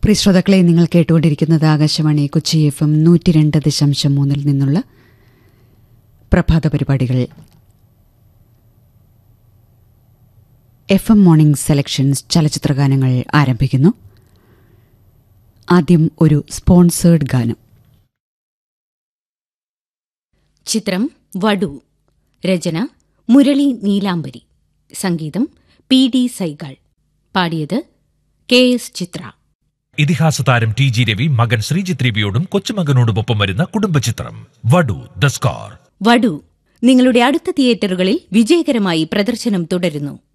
പ്രിയ ശ്രോതാക്കളെ നിങ്ങൾ കേട്ടുകൊണ്ടിരിക്കുന്നത് ആകാശവാണി കൊച്ചി എഫ് എം നൂറ്റി രണ്ട് ദശാംശം മൂന്നിൽ നിന്നുള്ള പ്രഭാത പരിപാടികൾ എഫ് എം മോർണിംഗ് സെലക്ഷൻസ് ചലച്ചിത്രഗാനങ്ങൾ ആരംഭിക്കുന്നു ആദ്യം ഒരു സ്പോൺസേഡ് ഗാനം ചിത്രം വടു രചന മുരളി നീലാംബരി സംഗീതം പി ഡി സൈഗാൾ പാടിയത് കെ എസ് ചിത്ര ഇതിഹാസ താരം ടി ജി രവി മകൻ ശ്രീജിത്ത് രവിയോടും കൊച്ചുമകനോടുമൊപ്പം വരുന്ന കുടുംബചിത്രം വടു ദ സ്കാർ വടു നിങ്ങളുടെ അടുത്ത തിയേറ്ററുകളിൽ വിജയകരമായി പ്രദർശനം തുടരുന്നു